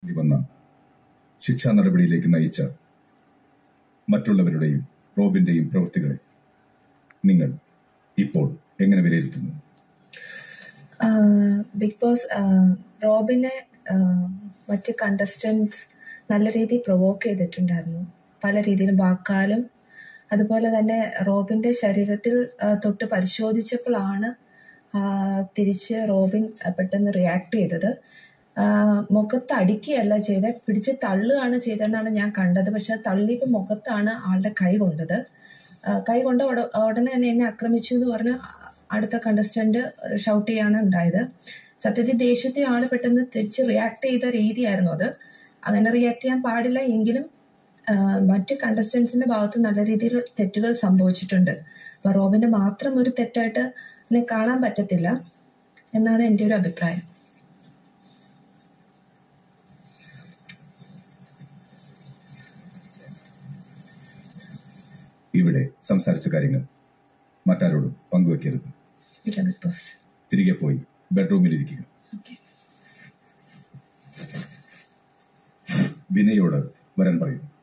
വേണ്ടി വന്ന ശിക്ഷാ നടപടിയിലേക്ക് നയിച്ച മറ്റുള്ളവരുടെയും റോബിന്റെയും പ്രവൃത്തികളെ നിങ്ങൾ ഇപ്പോൾ എങ്ങനെ വിലയിരുത്തുന്നു ബിഗ് ബോസ് റോബിനെ ആഹ്, മറ്റ് കണ്ടസ്റ്റൻസ് നല്ല രീതിയിൽ പ്രൊവോക്ക് ചെയ്തിട്ടുണ്ടായിരുന്നു പല രീതിയിലും വാക്കാലും അതുപോലെ തന്നെ റോബിന്റെ ശരീരത്തിൽ ആഹ്, തൊട്ട് പരിശോധിച്ചപ്പോഴാണ് ആഹ്, തിരിച്ച് റോബിൻ പെട്ടെന്ന് റിയാക്ട് ചെയ്തത് ആഹ്, മുഖത്ത് അടിക്കുകയല്ല ചെയ്ത് പിടിച്ച് തള്ളുകയാണ് ചെയ്തതെന്നാണ് ഞാൻ കണ്ടത് പക്ഷെ തള്ളിയപ്പോൾ മുഖത്താണ് ആളുടെ കൈ കൊണ്ടത് ആഹ്, കൈ കൊണ്ട ഉട- ഉടനെ തന്നെ എന്നെ ആക്രമിച്ചു എന്ന് പറഞ്ഞ് അടുത്ത കണ്ടസ്റ്റന്റ് ഷൗട്ട് ചെയ്യാണ് ഉണ്ടായത് സത്യത്തിൽ ദേഷ്യത്തെ ആള് പെട്ടെന്ന് തിരിച്ച് റിയാക്ട് ചെയ്ത രീതിയായിരുന്നു അത് അങ്ങനെ റിയാക്ട് ചെയ്യാൻ പാടില്ല എങ്കിലും ആഹ്, മറ്റ് കണ്ടസ്റ്റൻസിന്റെ ഭാഗത്ത് നല്ല രീതിയിൽ തെറ്റുകൾ സംഭവിച്ചിട്ടുണ്ട് അപ്പൊ റോബിന്റെ മാത്രം ഒരു തെറ്റായിട്ട് അതിനെ കാണാൻ പറ്റത്തില്ല എന്നാണ് എന്റെ ഒരു അഭിപ്രായം ഇവിടെ സംസാരിച്ച കാര്യങ്ങൾ മറ്റാരോടും പങ്കുവെക്കരുത് ഇല്ല ബിഗ് ബോസ് തിരികെ പോയി ബെഡ്റൂമിലിരിക്കുക ഓക്കെ വിനയോട് വരാൻ പറയൂ